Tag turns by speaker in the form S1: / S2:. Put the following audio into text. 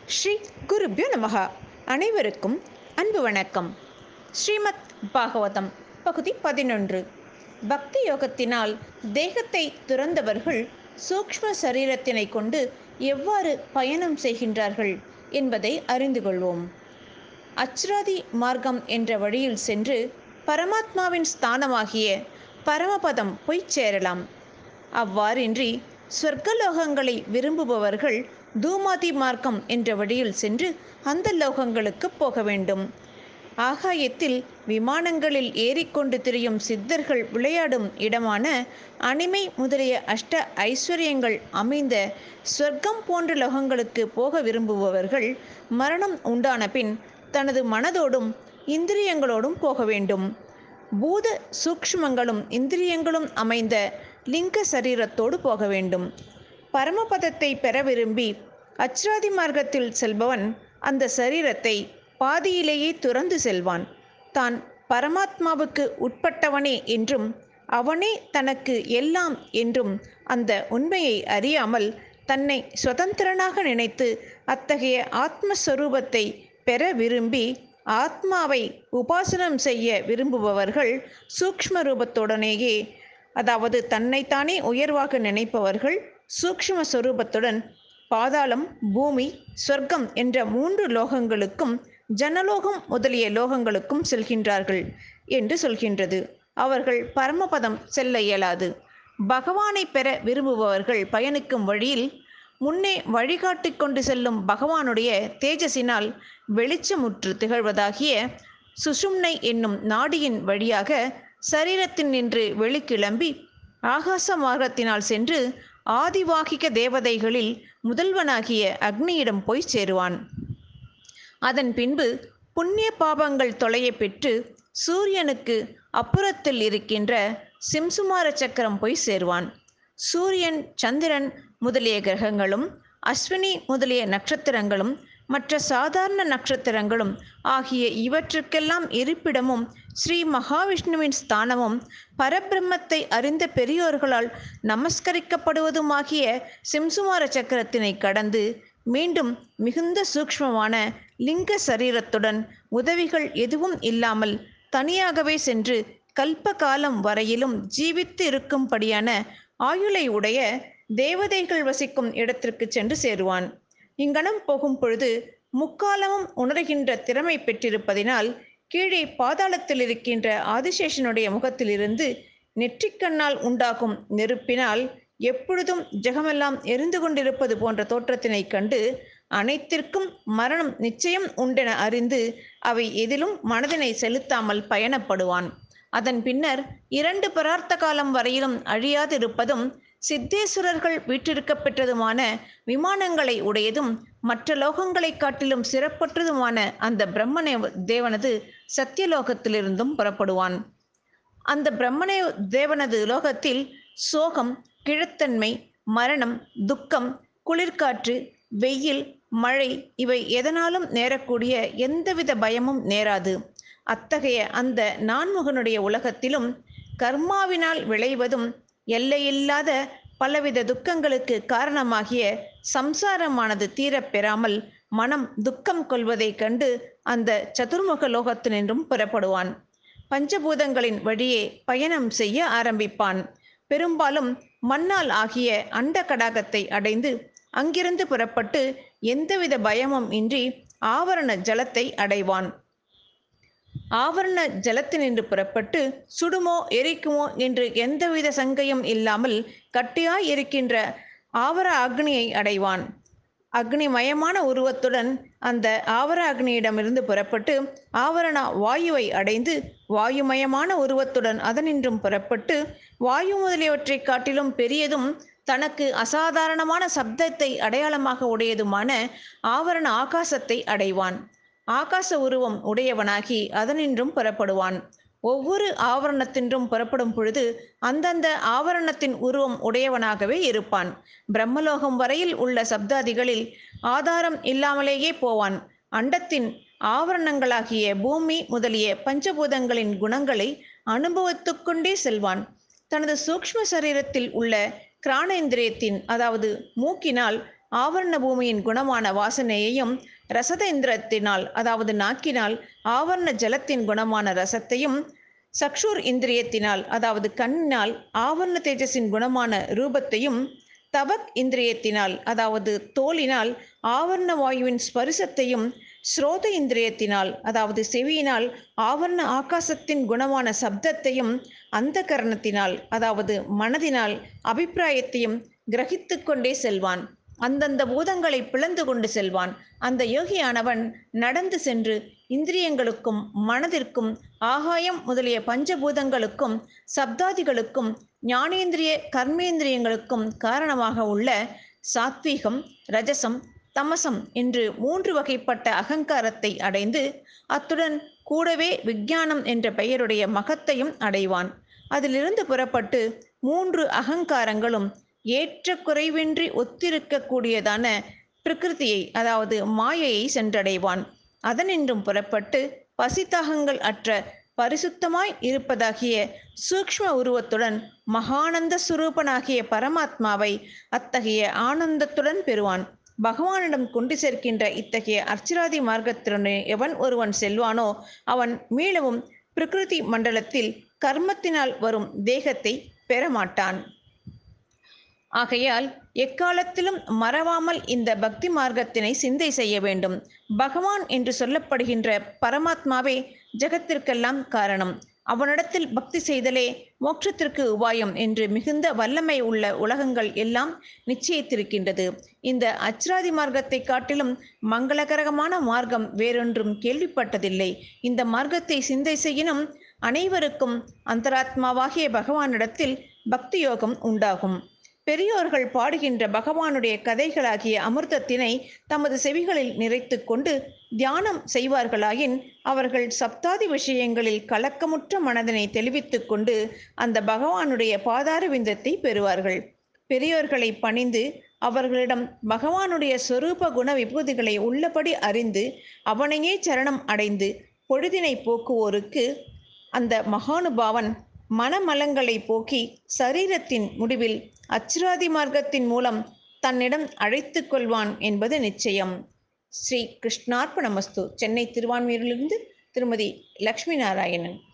S1: ஸ்ரீ குருபியோ நமகா அனைவருக்கும் அன்பு வணக்கம் ஸ்ரீமத் பாகவதம் பகுதி பதினொன்று பக்தி யோகத்தினால் தேகத்தை துறந்தவர்கள் சூக்ஷ்ம சரீரத்தினை கொண்டு எவ்வாறு பயணம் செய்கின்றார்கள் என்பதை அறிந்து கொள்வோம் அச்ராதி மார்க்கம் என்ற வழியில் சென்று பரமாத்மாவின் ஸ்தானமாகிய பரமபதம் போய்ச் சேரலாம் அவ்வாறின்றி சொர்க்கலோகங்களை விரும்புபவர்கள் தூமாதி மார்க்கம் என்ற வழியில் சென்று அந்த லோகங்களுக்கு போக வேண்டும் ஆகாயத்தில் விமானங்களில் ஏறிக்கொண்டு திரியும் சித்தர்கள் விளையாடும் இடமான அனிமை முதலிய அஷ்ட ஐஸ்வர்யங்கள் அமைந்த சொர்க்கம் போன்ற லோகங்களுக்கு போக விரும்புபவர்கள் மரணம் உண்டான பின் தனது மனதோடும் இந்திரியங்களோடும் போக வேண்டும் பூத சூக்ஷ்மங்களும் இந்திரியங்களும் அமைந்த லிங்க சரீரத்தோடு போக வேண்டும் பரமபதத்தை பெற விரும்பி அச்ராதி மார்க்கத்தில் செல்பவன் அந்த சரீரத்தை பாதியிலேயே துறந்து செல்வான் தான் பரமாத்மாவுக்கு உட்பட்டவனே என்றும் அவனே தனக்கு எல்லாம் என்றும் அந்த உண்மையை அறியாமல் தன்னை சுதந்திரனாக நினைத்து அத்தகைய ஆத்மஸ்வரூபத்தை பெற விரும்பி ஆத்மாவை உபாசனம் செய்ய விரும்புபவர்கள் சூக்ஷ்ம ரூபத்துடனேயே அதாவது தன்னைத்தானே உயர்வாக நினைப்பவர்கள் சூக்ஷ்ம சொரூபத்துடன் பாதாளம் பூமி சொர்க்கம் என்ற மூன்று லோகங்களுக்கும் ஜனலோகம் முதலிய லோகங்களுக்கும் செல்கின்றார்கள் என்று சொல்கின்றது அவர்கள் பரமபதம் செல்ல இயலாது பகவானை பெற விரும்புபவர்கள் பயணிக்கும் வழியில் முன்னே வழிகாட்டி கொண்டு செல்லும் பகவானுடைய தேஜஸினால் வெளிச்சமுற்று திகழ்வதாகிய சுஷும்னை என்னும் நாடியின் வழியாக சரீரத்தில் நின்று வெளிக்கிளம்பி ஆகாச மார்க்கத்தினால் சென்று ஆதிவாகிக தேவதைகளில் முதல்வனாகிய அக்னியிடம் போய் சேருவான் அதன் பின்பு புண்ணிய பாபங்கள் தொலைய பெற்று சூரியனுக்கு அப்புறத்தில் இருக்கின்ற சிம்சுமார சக்கரம் போய் சேருவான் சூரியன் சந்திரன் முதலிய கிரகங்களும் அஸ்வினி முதலிய நட்சத்திரங்களும் மற்ற சாதாரண நட்சத்திரங்களும் ஆகிய இவற்றுக்கெல்லாம் இருப்பிடமும் ஸ்ரீ மகாவிஷ்ணுவின் ஸ்தானமும் பரபிரம்மத்தை அறிந்த பெரியோர்களால் நமஸ்கரிக்கப்படுவதுமாகிய சிம்சுமார சக்கரத்தினை கடந்து மீண்டும் மிகுந்த சூக்ஷ்மமான லிங்க சரீரத்துடன் உதவிகள் எதுவும் இல்லாமல் தனியாகவே சென்று கல்ப காலம் வரையிலும் ஜீவித்து இருக்கும்படியான ஆயுளை உடைய தேவதைகள் வசிக்கும் இடத்திற்கு சென்று சேருவான் இங்கனம் போகும் பொழுது முக்காலமும் உணர்கின்ற திறமை பெற்றிருப்பதினால் கீழே பாதாளத்தில் இருக்கின்ற ஆதிசேஷனுடைய முகத்திலிருந்து நெற்றிக்கண்ணால் உண்டாகும் நெருப்பினால் எப்பொழுதும் ஜெகமெல்லாம் எரிந்து கொண்டிருப்பது போன்ற தோற்றத்தினை கண்டு அனைத்திற்கும் மரணம் நிச்சயம் உண்டென அறிந்து அவை எதிலும் மனதினை செலுத்தாமல் பயணப்படுவான் அதன் பின்னர் இரண்டு பரார்த்த காலம் வரையிலும் அழியாதிருப்பதும் சித்தேஸ்வரர்கள் வீற்றிருக்க பெற்றதுமான விமானங்களை உடையதும் மற்ற லோகங்களைக் காட்டிலும் சிறப்பற்றதுமான அந்த பிரம்மனே தேவனது சத்தியலோகத்திலிருந்தும் புறப்படுவான் அந்த பிரம்மனே தேவனது லோகத்தில் சோகம் கிழத்தன்மை மரணம் துக்கம் குளிர்காற்று வெயில் மழை இவை எதனாலும் நேரக்கூடிய எந்தவித பயமும் நேராது அத்தகைய அந்த நான்முகனுடைய உலகத்திலும் கர்மாவினால் விளைவதும் எல்லையில்லாத பலவித துக்கங்களுக்கு காரணமாகிய சம்சாரமானது தீரப்பெறாமல் மனம் துக்கம் கொள்வதைக் கண்டு அந்த சதுர்முக லோகத்தினின்றும் புறப்படுவான் பஞ்சபூதங்களின் வழியே பயணம் செய்ய ஆரம்பிப்பான் பெரும்பாலும் மண்ணால் ஆகிய அண்ட கடாகத்தை அடைந்து அங்கிருந்து புறப்பட்டு எந்தவித பயமும் இன்றி ஆவரண ஜலத்தை அடைவான் ஆவரண ஜலத்தினின்று புறப்பட்டு சுடுமோ எரிக்குமோ என்று எந்தவித சங்கையும் இல்லாமல் கட்டியாய் இருக்கின்ற ஆவர அக்னியை அடைவான் அக்னிமயமான உருவத்துடன் அந்த ஆவர அக்னியிடமிருந்து புறப்பட்டு ஆவரண வாயுவை அடைந்து வாயுமயமான உருவத்துடன் அதனின்றும் புறப்பட்டு வாயு முதலியவற்றைக் காட்டிலும் பெரியதும் தனக்கு அசாதாரணமான சப்தத்தை அடையாளமாக உடையதுமான ஆவரண ஆகாசத்தை அடைவான் ஆகாச உருவம் உடையவனாகி அதனின்றும் புறப்படுவான் ஒவ்வொரு ஆவரணத்தின்றும் புறப்படும் பொழுது அந்தந்த ஆவரணத்தின் உருவம் உடையவனாகவே இருப்பான் பிரம்மலோகம் வரையில் உள்ள சப்தாதிகளில் ஆதாரம் இல்லாமலேயே போவான் அண்டத்தின் ஆவரணங்களாகிய பூமி முதலிய பஞ்சபூதங்களின் குணங்களை அனுபவித்துக்கொண்டே செல்வான் தனது சூக்ஷ்ம சரீரத்தில் உள்ள கிராணேந்திரியத்தின் அதாவது மூக்கினால் ஆவரண பூமியின் குணமான வாசனையையும் ரசதேந்திரத்தினால் அதாவது நாக்கினால் ஆவரண ஜலத்தின் குணமான ரசத்தையும் சக்ஷூர் இந்திரியத்தினால் அதாவது கண்ணினால் ஆவரண தேஜஸின் குணமான ரூபத்தையும் தபக் இந்திரியத்தினால் அதாவது தோலினால் ஆவரண வாயுவின் ஸ்பரிசத்தையும் ஸ்ரோத இந்திரியத்தினால் அதாவது செவியினால் ஆவரண ஆகாசத்தின் குணமான சப்தத்தையும் அந்த கரணத்தினால் அதாவது மனதினால் அபிப்பிராயத்தையும் கிரகித்து கொண்டே செல்வான் அந்தந்த பூதங்களை பிளந்து கொண்டு செல்வான் அந்த யோகியானவன் நடந்து சென்று இந்திரியங்களுக்கும் மனதிற்கும் ஆகாயம் முதலிய பஞ்சபூதங்களுக்கும் சப்தாதிகளுக்கும் ஞானேந்திரிய கர்மேந்திரியங்களுக்கும் காரணமாக உள்ள சாத்வீகம் ரஜசம் தமசம் என்று மூன்று வகைப்பட்ட அகங்காரத்தை அடைந்து அத்துடன் கூடவே விஞ்ஞானம் என்ற பெயருடைய மகத்தையும் அடைவான் அதிலிருந்து புறப்பட்டு மூன்று அகங்காரங்களும் ஏற்ற குறைவின்றி ஒத்திருக்கக்கூடியதான பிரகிருதியை அதாவது மாயையை சென்றடைவான் அதனின்றும் புறப்பட்டு பசித்தாகங்கள் அற்ற பரிசுத்தமாய் இருப்பதாகிய சூக்ஷ்ம உருவத்துடன் மகானந்த சுரூபனாகிய பரமாத்மாவை அத்தகைய ஆனந்தத்துடன் பெறுவான் பகவானிடம் கொண்டு சேர்க்கின்ற இத்தகைய அர்ச்சிராதி மார்க்கத்துடனே எவன் ஒருவன் செல்வானோ அவன் மீளவும் பிரகிருதி மண்டலத்தில் கர்மத்தினால் வரும் தேகத்தை பெறமாட்டான் ஆகையால் எக்காலத்திலும் மறவாமல் இந்த பக்தி மார்க்கத்தினை சிந்தை செய்ய வேண்டும் பகவான் என்று சொல்லப்படுகின்ற பரமாத்மாவே ஜெகத்திற்கெல்லாம் காரணம் அவனிடத்தில் பக்தி செய்தலே மோட்சத்திற்கு உபாயம் என்று மிகுந்த வல்லமை உள்ள உலகங்கள் எல்லாம் நிச்சயித்திருக்கின்றது இந்த அச்ராதி மார்க்கத்தை காட்டிலும் மங்களகரமான மார்க்கம் வேறொன்றும் கேள்விப்பட்டதில்லை இந்த மார்க்கத்தை சிந்தை செய்யினும் அனைவருக்கும் அந்தராத்மாவாகிய பகவானிடத்தில் பக்தி யோகம் உண்டாகும் பெரியோர்கள் பாடுகின்ற பகவானுடைய கதைகளாகிய அமிர்தத்தினை தமது செவிகளில் நிறைத்து கொண்டு தியானம் செய்வார்களாயின் அவர்கள் சப்தாதி விஷயங்களில் கலக்கமுற்ற மனதினை தெளிவித்து கொண்டு அந்த பகவானுடைய பாதார விந்தத்தை பெறுவார்கள் பெரியோர்களை பணிந்து அவர்களிடம் பகவானுடைய சொரூப குண விபூதிகளை உள்ளபடி அறிந்து அவனையே சரணம் அடைந்து பொழுதினை போக்குவோருக்கு அந்த மகானுபாவன் மனமலங்களை போக்கி சரீரத்தின் முடிவில் அச்ராதி மார்க்கத்தின் மூலம் தன்னிடம் அழைத்து கொள்வான் என்பது நிச்சயம் ஸ்ரீ கிருஷ்ணார்ப்பணமஸ்து சென்னை திருவான்மையூரிலிருந்து திருமதி லக்ஷ்மி நாராயணன்